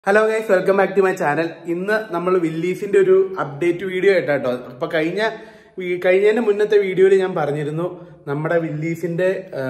hello guys welcome back to my channel ഇന്ന് നമ്മൾ വില്ലീസിന്റെ ഒരു അപ്ഡേറ്റ് വീഡിയോ ആയിട്ടാട്ടോ അപ്പൊ കഴിഞ്ഞ വീ- കഴിഞ്ഞതിന്റെ മുന്നത്തെ വീഡിയോയിൽ ഞാൻ പറഞ്ഞിരുന്നു നമ്മുടെ വില്ലീസിന്റെ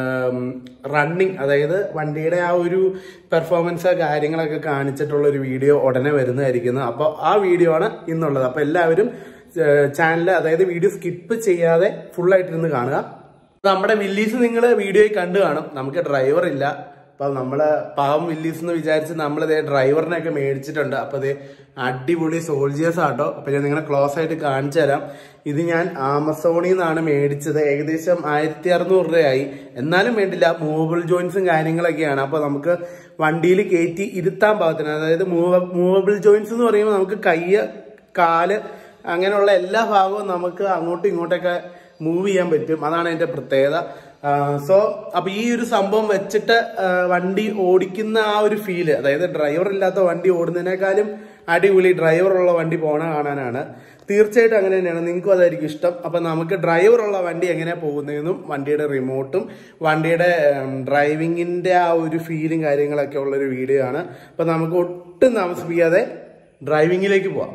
റണ്ണിങ് അതായത് വണ്ടിയുടെ ആ ഒരു പെർഫോമൻസ് കാര്യങ്ങളൊക്കെ കാണിച്ചിട്ടുള്ള ഒരു വീഡിയോ ഉടനെ വരുന്നതായിരിക്കുന്നു അപ്പോൾ ആ വീഡിയോ ആണ് ഇന്നുള്ളത് അപ്പൊ എല്ലാവരും ചാനൽ അതായത് വീഡിയോ സ്കിപ്പ് ചെയ്യാതെ ഫുൾ ആയിട്ടിരുന്ന് കാണുക നമ്മുടെ വില്ലീസ് നിങ്ങൾ വീഡിയോയിൽ കണ്ടു കാണും നമുക്ക് ഡ്രൈവർ ഇല്ല അപ്പൊ നമ്മള് പാവം വില്ലീസ് എന്ന് വിചാരിച്ച് നമ്മൾ ഇതേ ഡ്രൈവറിനെയൊക്കെ മേടിച്ചിട്ടുണ്ട് അപ്പൊ ഇത് അടിപൊളി സോൾജിയേഴ്സ് ആട്ടോ അപ്പൊ ഞാൻ നിങ്ങളെ ക്ലോസ് ആയിട്ട് കാണിച്ചു തരാം ഇത് ഞാൻ ആമസോണിൽ നിന്നാണ് മേടിച്ചത് ഏകദേശം ആയിരത്തി അറുന്നൂറ് രൂപയായി എന്നാലും വേണ്ടില്ല മൂവബിൾ ജോയിൻസും കാര്യങ്ങളൊക്കെയാണ് അപ്പൊ നമുക്ക് വണ്ടിയിൽ കയറ്റി ഇരുത്താൻ പാകത്തിന് അതായത് മൂവ മൂവബിൾ ജോയിൻസ് എന്ന് പറയുമ്പോൾ നമുക്ക് കയ്യ് കാല് അങ്ങനെയുള്ള എല്ലാ ഭാഗവും നമുക്ക് അങ്ങോട്ടും ഇങ്ങോട്ടൊക്കെ മൂവ് ചെയ്യാൻ പറ്റും അതാണ് അതിന്റെ പ്രത്യേകത സോ അപ്പൊ ഈ ഒരു സംഭവം വെച്ചിട്ട് ആ, വണ്ടി ഓടിക്കുന്ന ആ ഒരു ഫീല് അതായത് ഡ്രൈവർ ഇല്ലാത്ത വണ്ടി ഓടുന്നതിനേക്കാളും അടിപൊളി ഡ്രൈവർ ഉള്ള വണ്ടി പോണ കാണാനാണ് തീർച്ചയായിട്ടും അങ്ങനെ തന്നെയാണ് നിങ്ങൾക്കും അതായിരിക്കും ഇഷ്ടം അപ്പൊ നമുക്ക് ഡ്രൈവർ ഉള്ള വണ്ടി എങ്ങനെ പോകുന്നതെന്നും വണ്ടിയുടെ റിമോട്ടും വണ്ടിയുടെ ഡ്രൈവിങ്ങിന്റെ ആ ഒരു ഫീലും കാര്യങ്ങളൊക്കെ ഉള്ള ഒരു വീഡിയോ ആണ് അപ്പൊ നമുക്ക് ഒട്ടും താമസിപ്പിക്കാതെ ഡ്രൈവിങ്ങിലേക്ക് പോവാം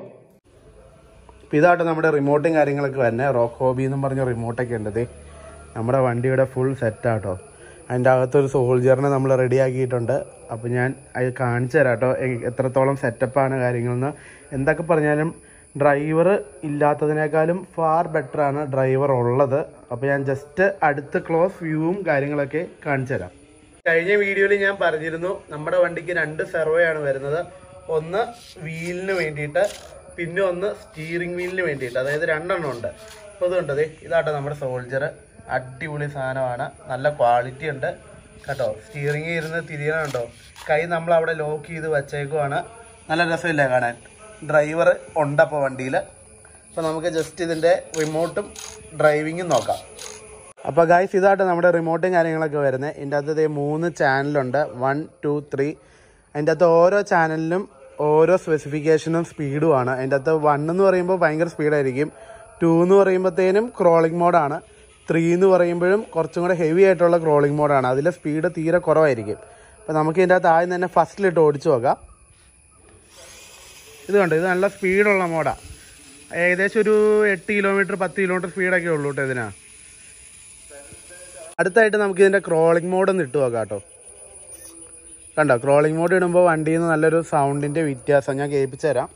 അപ്പൊ ഇതാട്ടോ നമ്മുടെ റിമോട്ടും കാര്യങ്ങളൊക്കെ വരുന്നത് റോക്ക് ഹോബി എന്നും പറഞ്ഞ റിമോട്ടൊക്കെ ഉണ്ട് ദേ നമ്മുടെ വണ്ടിയുടെ ഫുൾ സെറ്റാട്ടോ അതിൻ്റെ അകത്തൊരു സോൾജറിനെ നമ്മൾ റെഡിയാക്കിയിട്ടുണ്ട് അപ്പോൾ ഞാൻ അത് കാണിച്ചു തരാം കേട്ടോ എത്രത്തോളം സെറ്റപ്പാണ് കാര്യങ്ങളെന്ന് എന്തൊക്കെ പറഞ്ഞാലും ഡ്രൈവർ ഇല്ലാത്തതിനേക്കാളും ഫാർ ബെറ്ററാണ് ഡ്രൈവർ ഉള്ളത് അപ്പോൾ ഞാൻ ജസ്റ്റ് അടുത്ത ക്ലോസ് വ്യൂവും കാര്യങ്ങളൊക്കെ കാണിച്ചു തരാം കഴിഞ്ഞ വീഡിയോയിൽ ഞാൻ പറഞ്ഞിരുന്നു നമ്മുടെ വണ്ടിക്ക് രണ്ട് സെർവേ ആണ് വരുന്നത് ഒന്ന് വീലിന് വേണ്ടിയിട്ട് പിന്നെ ഒന്ന് സ്റ്റിയറിംഗ് വീലിന് വേണ്ടിയിട്ട് അതായത് രണ്ടെണ്ണം ഉണ്ട് അപ്പോൾ ഇതുണ്ട് ദേ ഇതാട്ടോ നമ്മുടെ സോൾജർ അടിപൊളി സാധനമാണ് നല്ല ക്വാളിറ്റി ഉണ്ട് കേട്ടോ സ്റ്റിയറിംഗ് ഇരുന്ന് തിരിയണുണ്ടോ കൈ നമ്മൾ അവിടെ ലോക്ക് ചെയ്ത് വെച്ചേക്കുവാണ് നല്ല രസമില്ലേ കാണാൻ ഡ്രൈവർ ഉണ്ട് അപ്പോൾ വണ്ടിയിൽ അപ്പോൾ നമുക്ക് ജസ്റ്റ് ഇതിൻ്റെ റിമോട്ടും ഡ്രൈവിങ്ങും നോക്കാം അപ്പോൾ ഗൈസ് ഇതായിട്ട് നമ്മുടെ റിമോട്ടും കാര്യങ്ങളൊക്കെ വരുന്നത് ഇതിൻ്റെ അകത്ത് ദേ മൂന്ന് ചാനലുണ്ട് വൺ ടു ത്രീ അതിൻ്റെ അകത്ത് ഓരോ ചാനലിനും ഓരോ സ്പെസിഫിക്കേഷനും സ്പീഡുമാണ് അതിൻ്റെ അകത്ത് വൺ എന്ന് പറയുമ്പോൾ ഭയങ്കര സ്പീഡായിരിക്കും ടു എന്ന് പറയുമ്പോഴത്തേനും ക്രോളിംഗ് മോഡാണ് ത്രീ എന്ന് പറയുമ്പോഴും കുറച്ചും കൂടെ ഹെവി ആയിട്ടുള്ള ക്രോളിംഗ് മോഡാണ് അതിലെ സ്പീഡ് തീരെ കുറവായിരിക്കും അപ്പോൾ നമുക്ക് ഇതിൻ്റെ അകത്ത് ആദ്യം തന്നെ ഫസ്റ്റിലിട്ട് ഓടിച്ചു നോക്കാം ഇത് കണ്ടോ ഇത് നല്ല സ്പീഡുള്ള മോഡാണ് ഏകദേശം ഒരു എട്ട് കിലോമീറ്റർ പത്ത് കിലോമീറ്റർ സ്പീഡൊക്കെ ഉള്ളൂ കേട്ടോ ഇതിനാ അടുത്തായിട്ട് നമുക്ക് ഇതിന്റെ ക്രോളിംഗ് മോഡ് ഒന്ന് ഇട്ട് നോക്കാം കേട്ടോ കണ്ടോ ക്രോളിംഗ് മോഡ് ഇടുമ്പോൾ വണ്ടിയിൽ നിന്ന് നല്ലൊരു സൗണ്ടിന്റെ വ്യത്യാസം ഞാൻ കേൾപ്പിച്ചു തരാം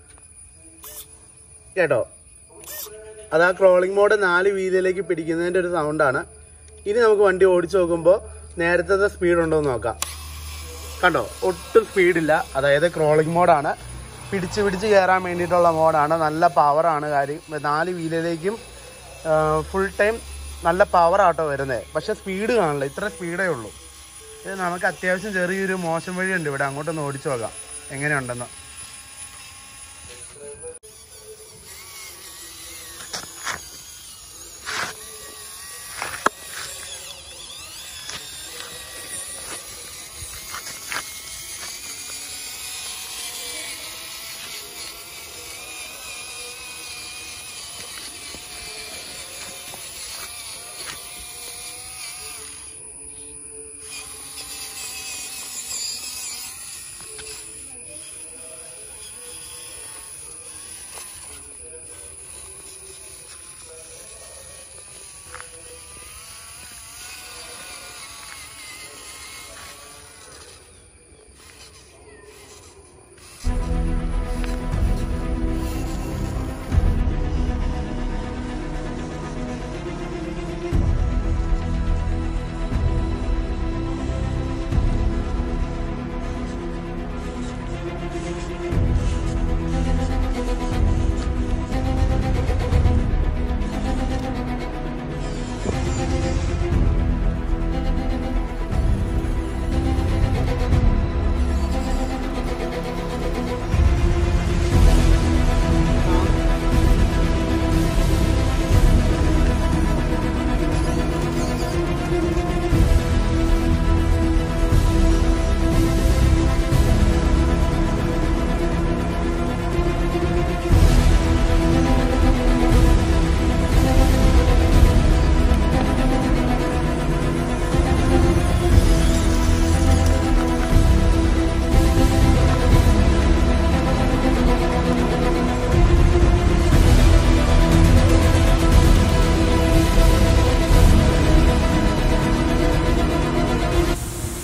കേട്ടോ അത് ആ ക്രോളിംഗ് മോഡ് നാല് വീലിലേക്ക് പിടിക്കുന്നതിന്റെ ഒരു സൗണ്ടാണ് ഇനി നമുക്ക് വണ്ടി ഓടിച്ചു നോക്കുമ്പോൾ നേരത്തെ സ്പീഡ് ഉണ്ടോ എന്ന് നോക്കാം കണ്ടോ ഒട്ടും സ്പീഡില്ല അതായത് ക്രോളിംഗ് മോഡാണ് പിടിച്ച് പിടിച്ച് കയറാൻ വേണ്ടിയിട്ടുള്ള മോഡാണ് നല്ല പവറാണ് കാര്യം നാല് വീലിലേക്കും ഫുൾ ടൈം നല്ല പവർ ആട്ടോ വരുന്നത് പക്ഷെ സ്പീഡ് കാണില്ല ഇത്ര സ്പീഡേ ഉള്ളൂ ഇത് നമുക്ക് അത്യാവശ്യം ചെറിയൊരു മോശം വഴിയുണ്ട് ഇവിടെ അങ്ങോട്ടൊന്ന് ഓടിച്ചു നോക്കാം എങ്ങനെയുണ്ടെന്ന്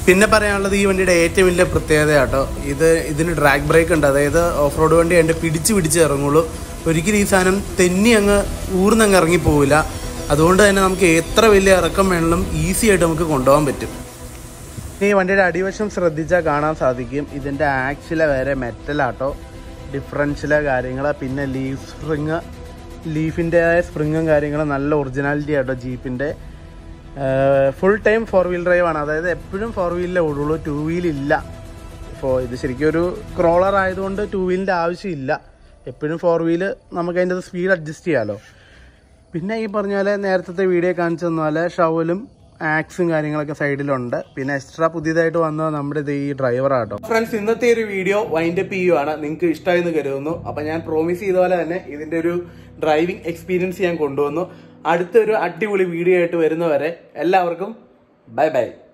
പിന്നെ പറയാനുള്ളത് ഈ വണ്ടിയുടെ ഏറ്റവും വലിയ പ്രത്യേകത കേട്ടോ ഇത് ഇതിന് ഡ്രാഗ് ബ്രേക്ക് ഉണ്ട് അതായത് ഓഫ് റോഡ് വണ്ടി അതിൻ്റെ പിടിച്ച് പിടിച്ച് ഇറങ്ങുള്ളൂ ഒരിക്കലും ഈ സാധനം തെന്നി അങ്ങ് ഊർന്നങ്ങ് ഇറങ്ങിപ്പോവില്ല അതുകൊണ്ട് തന്നെ നമുക്ക് എത്ര വലിയ ഇറക്കം വേണമെങ്കിലും ഈസി ആയിട്ട് നമുക്ക് കൊണ്ടുപോകാൻ പറ്റും ഈ വണ്ടിയുടെ അടിവശം ശ്രദ്ധിച്ചാൽ കാണാൻ സാധിക്കും ഇതിൻ്റെ ആക്സിലെ വരെ മെറ്റലാട്ടോ ഡിഫറൻഷ്യലെ കാര്യങ്ങൾ പിന്നെ ലീഫ് സ്പ്രിങ് ലീഫിൻ്റെ സ്പ്രിങ്ങും കാര്യങ്ങളും നല്ല ഒറിജിനാലിറ്റി ആട്ടോ ജീപ്പിൻ്റെ full time four wheel drive ആണ് അതായത് എപ്പോഴും ഫോർ വീലിലേ ഓടുള്ളൂ ടു വീൽ ഇല്ല ഇപ്പോൾ ഇത് ശരിക്കും ഒരു ക്രോളർ ആയതുകൊണ്ട് ടു വീലിൻ്റെ ആവശ്യമില്ല എപ്പോഴും ഫോർ വീല് നമുക്ക് അതിൻ്റെ സ്പീഡ് അഡ്ജസ്റ്റ് ചെയ്യാമല്ലോ പിന്നെ ഈ പറഞ്ഞ പോലെ നേരത്തെ വീഡിയോ കാണിച്ചു തന്ന പോലെ ഷവലും ആക്സും കാര്യങ്ങളൊക്കെ സൈഡിലുണ്ട് പിന്നെ എക്സ്ട്രാ പുതിയതായിട്ട് വന്നത് നമ്മുടെ ഇത് ഈ ഡ്രൈവർ ആട്ടോ ഫ്രണ്ട്സ് ഇന്നത്തെ ഒരു വീഡിയോ വൈൻഡ് അപ്പ് ചെയ്യുവാണ് നിങ്ങൾക്ക് ഇഷ്ടമായെന്ന് കരുതുന്നു അപ്പൊ ഞാൻ പ്രോമിസ് ചെയ്ത പോലെ തന്നെ ഇതിന്റെ ഒരു ഡ്രൈവിംഗ് എക്സ്പീരിയൻസ് ഞാൻ കൊണ്ടുവന്നു അടുത്തൊരു അടിപൊളി വീഡിയോ ആയിട്ട് വരുന്നവരെ എല്ലാവർക്കും ബൈ ബൈ